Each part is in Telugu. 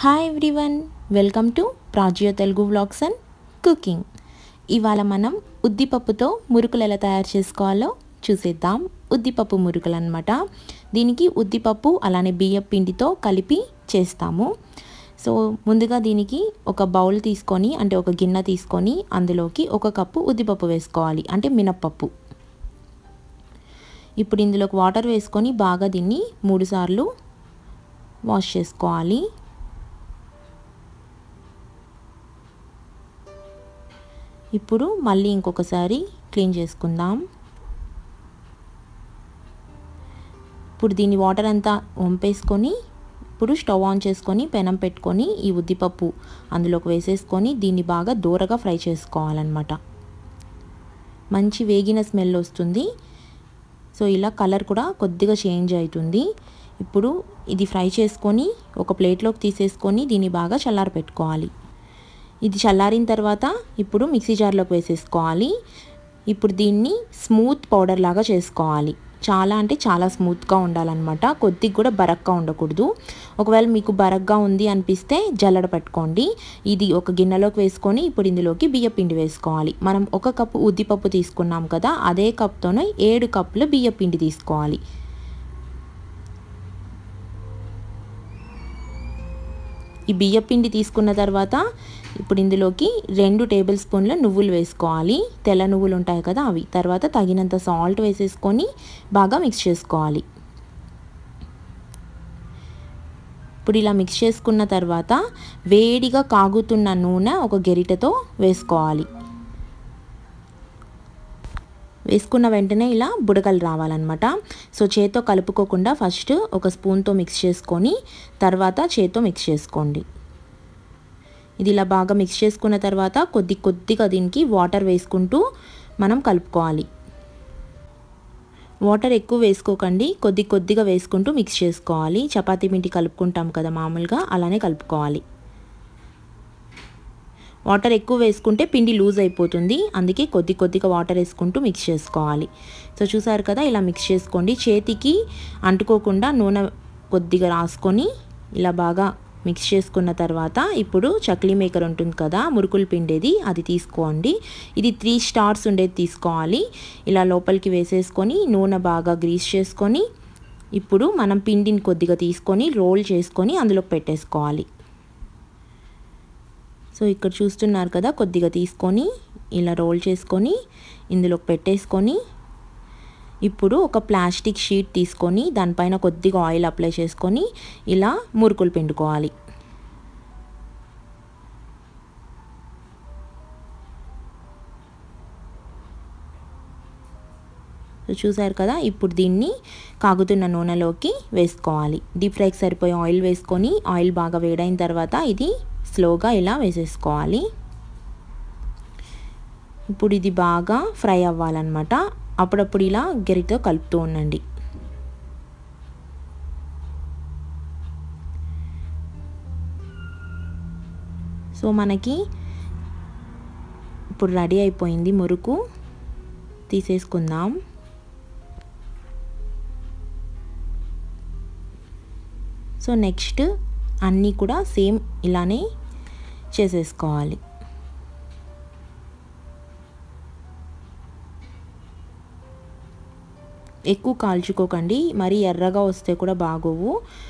hi everyone welcome to Prajyo Telugu vlogs and cooking ఇవాళ మనం ఉద్దిపప్పుతో మురుకులు ఎలా తయారు చేసుకోవాలో చూసేద్దాం ఉద్దిపప్పు మురుకులు అనమాట దీనికి ఉద్దిపప్పు అలానే బియ్యం పిండితో కలిపి చేస్తాము సో ముందుగా దీనికి ఒక బౌల్ తీసుకొని అంటే ఒక గిన్నె తీసుకొని అందులోకి ఒక కప్పు ఉద్దిపప్పు వేసుకోవాలి అంటే మినప్పప్పు ఇప్పుడు ఇందులోకి వాటర్ వేసుకొని బాగా దీన్ని మూడుసార్లు వాష్ చేసుకోవాలి ఇప్పుడు మళ్ళీ ఇంకొకసారి క్లీన్ చేసుకుందాం ఇప్పుడు దీని వాటర్ అంతా వంపేసుకొని ఇప్పుడు స్టవ్ ఆన్ చేసుకొని పెనం పెట్టుకొని ఈ ఉద్దిపప్పు అందులోకి వేసేసుకొని దీన్ని బాగా దూరగా ఫ్రై చేసుకోవాలన్నమాట మంచి వేగిన స్మెల్ వస్తుంది సో ఇలా కలర్ కూడా కొద్దిగా చేంజ్ అవుతుంది ఇప్పుడు ఇది ఫ్రై చేసుకొని ఒక ప్లేట్లోకి తీసేసుకొని దీన్ని బాగా చల్లారి పెట్టుకోవాలి ఇది చల్లారిన తర్వాత ఇప్పుడు మిక్సీ జార్లోకి వేసేసుకోవాలి ఇప్పుడు దీన్ని స్మూత్ పౌడర్ లాగా చేసుకోవాలి చాలా అంటే చాలా స్మూత్గా ఉండాలన్నమాట కొద్దిగా కూడా బరక్గా ఉండకూడదు ఒకవేళ మీకు బరక్గా ఉంది అనిపిస్తే జల్లడ పెట్టుకోండి ఇది ఒక గిన్నెలోకి వేసుకొని ఇప్పుడు ఇందులోకి బియ్య పిండి వేసుకోవాలి మనం ఒక కప్పు ఉద్దిపప్పు తీసుకున్నాం కదా అదే కప్తోనే ఏడు కప్పులు బియ్య పిండి తీసుకోవాలి ఈ బియ్య పిండి తీసుకున్న తర్వాత ఇప్పుడు ఇందులోకి రెండు టేబుల్ స్పూన్ల నువ్వులు వేసుకోవాలి తెల్ల నువ్వులు ఉంటాయి కదా అవి తర్వాత తగినంత సాల్ట్ వేసేసుకొని బాగా మిక్స్ చేసుకోవాలి ఇప్పుడు ఇలా మిక్స్ చేసుకున్న తర్వాత వేడిగా కాగుతున్న నూనె ఒక గెరిటతో వేసుకోవాలి వేసుకున్న వెంటనే ఇలా బుడగలు రావాలన్నమాట సో చేత్తో కలుపుకోకుండా ఫస్ట్ ఒక స్పూన్తో మిక్స్ చేసుకొని తర్వాత చేత్తో మిక్స్ చేసుకోండి ఇది ఇలా బాగా మిక్స్ చేసుకున్న తర్వాత కొద్ది కొద్దిగా దీనికి వాటర్ వేసుకుంటూ మనం కలుపుకోవాలి వాటర్ ఎక్కువ వేసుకోకండి కొద్ది కొద్దిగా వేసుకుంటూ మిక్స్ చేసుకోవాలి చపాతీ పిండి కలుపుకుంటాం కదా మామూలుగా అలానే కలుపుకోవాలి వాటర్ ఎక్కువ వేసుకుంటే పిండి లూజ్ అయిపోతుంది అందుకే కొద్ది కొద్దిగా వాటర్ వేసుకుంటూ మిక్స్ చేసుకోవాలి సో చూసారు కదా ఇలా మిక్స్ చేసుకోండి చేతికి అంటుకోకుండా నూనె కొద్దిగా రాసుకొని ఇలా బాగా మిక్స్ చేసుకున్న తర్వాత ఇప్పుడు చక్లీ మేకర్ ఉంటుంది కదా మురుకులు పిండేది అది తీసుకోండి ఇది త్రీ స్టార్స్ ఉండేది తీసుకోవాలి ఇలా లోపలికి వేసేసుకొని నూనె బాగా గ్రీస్ చేసుకొని ఇప్పుడు మనం పిండిని కొద్దిగా తీసుకొని రోల్ చేసుకొని అందులోకి పెట్టేసుకోవాలి సో ఇక్కడ చూస్తున్నారు కదా కొద్దిగా తీసుకొని ఇలా రోల్ చేసుకొని ఇందులోకి పెట్టేసుకొని ఇప్పుడు ఒక ప్లాస్టిక్ షీట్ తీసుకొని దానిపైన కొద్దిగా ఆయిల్ అప్లై చేసుకొని ఇలా మురుకులు పిండుకోవాలి చూసారు కదా ఇప్పుడు దీన్ని కాగుతున్న నూనెలోకి వేసుకోవాలి డీప్ ఫ్రైకి సరిపోయే ఆయిల్ వేసుకొని ఆయిల్ బాగా వేడైన తర్వాత ఇది స్లోగా ఇలా వేసేసుకోవాలి ఇప్పుడు ఇది బాగా ఫ్రై అవ్వాలన్నమాట అప్పుడప్పుడు ఇలా గరితో కలుపుతూ ఉండండి సో మనకి ఇప్పుడు రెడీ అయిపోయింది మురుకు తీసేసుకుందాం సో నెక్స్ట్ అన్నీ కూడా సేమ్ ఇలానే చేసేసుకోవాలి ఎక్కువ కాల్చుకోకండి మరీ ఎర్రగా వస్తే కూడా బాగోవు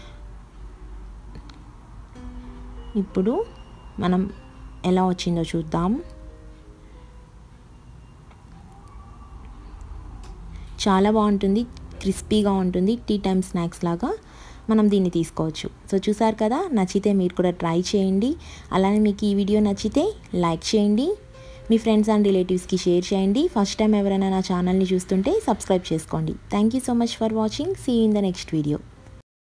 ఇప్పుడు మనం ఎలా వచ్చిందో చూద్దాం చాలా బాగుంటుంది క్రిస్పీగా ఉంటుంది టీ టైమ్ స్నాక్స్ లాగా మనం దీన్ని తీసుకోవచ్చు సో చూసారు కదా నచ్చితే మీరు కూడా ట్రై చేయండి అలానే మీకు ఈ వీడియో నచ్చితే లైక్ చేయండి మీ ఫ్రెండ్స్ అండ్ రిలేటివ్స్కి షేర్ చేయండి ఫస్ట్ టైం ఎవరైనా నా ఛానల్ని చూస్తుంటే సబ్స్క్రైబ్ చేసుకోండి thank you so much for watching see in the next video